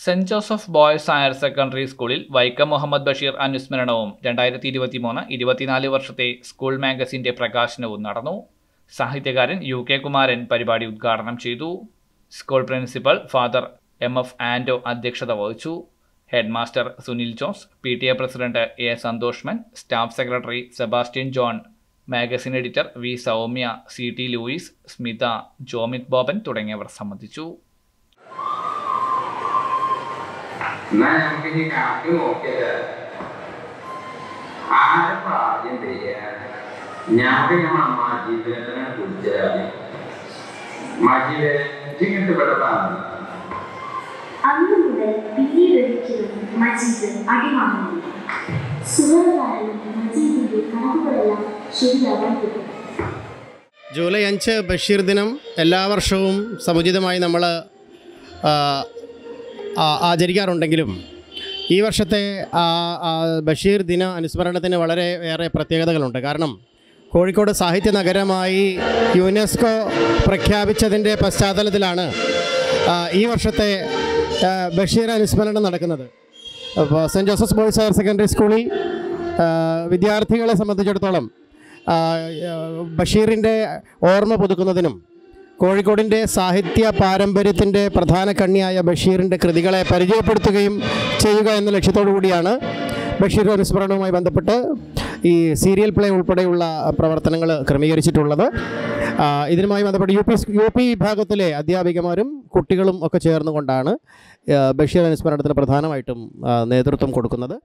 saint Joseph boys higher secondary സ്കൂളിൽ വൈക്കം മുഹമ്മദ് ബഷീർ അനുസ്മരണവും രണ്ടായിരത്തി ഇരുപത്തിമൂന്ന് ഇരുപത്തിനാല് വർഷത്തെ സ്കൂൾ മാഗസിന്റെ പ്രകാശനവും നടന്നു സാഹിത്യകാരൻ യു കെ കുമാരൻ പരിപാടി ഉദ്ഘാടനം ചെയ്തു school principal father M F Ando അധ്യക്ഷത വഹിച്ചു head master Sunil Jose P T A president A Santhoshmon staff secretary Sebastian John magazine editor V Soumya C T Louis Smitha Jomith Boban തുടങ്ങിയവർ സംബന്ധിച്ചു എന്നാ നമുക്ക് ഇനി കണക്ക് നോക്കിയത് ആരപ്പ ആദ്യം തരിക ഞങ്ങൾക്ക് ഞമ്മ മജീദിനെ കുടിച്ചാൽ മജീദ് ഇങ്ങനത്തെ പെട്ടതാണ് അന്നു മുതൽ പിന്നീട് ഒരിക്കലും മജീദ് അടിമാറുന്നില്ല സുഹൃത്തുക്കാരനും മജീദിന്റെ കണക്കുകളെല്ലാം ശരിയാവാൻ തുടങ്ങി ജൂലൈ അഞ്ച് ബഷീർ ദിനം എല്ലാ വർഷവും സമുചിതമായി നമ്മൾ ആചരിക്കാറുണ്ടെങ്കിലും ഈ വർഷത്തെ ആ, ആ, ബഷീർ ദിന അനുസ്മരണത്തിന് വളരെ ഏറെ പ്രത്യേകതകളുണ്ട് കാരണം കോഴിക്കോട് സാഹിത്യ നഗരമായി യുനെസ്കോ പ്രഖ്യാപിച്ചതിൻ്റെ പശ്ചാത്തലത്തിലാണ് ആ, ഈ വർഷത്തെ ആ, ബഷീർ അനുസ്മരണം നടക്കുന്നത് അപ്പോൾ saint Joseph boys higher secondary സ്കൂളിൽ ആ, വിദ്യാർത്ഥികളെ സംബന്ധിച്ചിടത്തോളം ആ, ആ, ബഷീറിൻ്റെ ഓർമ്മ പുതുക്കുന്നതിനും കോഴിക്കോടിൻ്റെ സാഹിത്യ പാരമ്പര്യത്തിൻ്റെ പ്രധാന കണ്ണിയായ ബഷീറിൻ്റെ കൃതികളെ പരിചയപ്പെടുത്തുകയും ചെയ്യുക എന്ന ലക്ഷ്യത്തോടു കൂടിയാണ് ബഷീർ അനുസ്മരണവുമായി ബന്ധപ്പെട്ട് ഈ സീരിയൽ പ്ലേ ഉൾപ്പെടെയുള്ള പ്രവർത്തനങ്ങൾ ക്രമീകരിച്ചിട്ടുള്ളത് ആ, ഇതിനുമായി ബന്ധപ്പെട്ട് യു പി യു പി വിഭാഗത്തിലെ അധ്യാപികമാരും കുട്ടികളും ഒക്കെ ചേർന്നുകൊണ്ടാണ് ആ, ബഷീർ അനുസ്മരണത്തിന് പ്രധാനമായിട്ടും ആ, നേതൃത്വം കൊടുക്കുന്നത്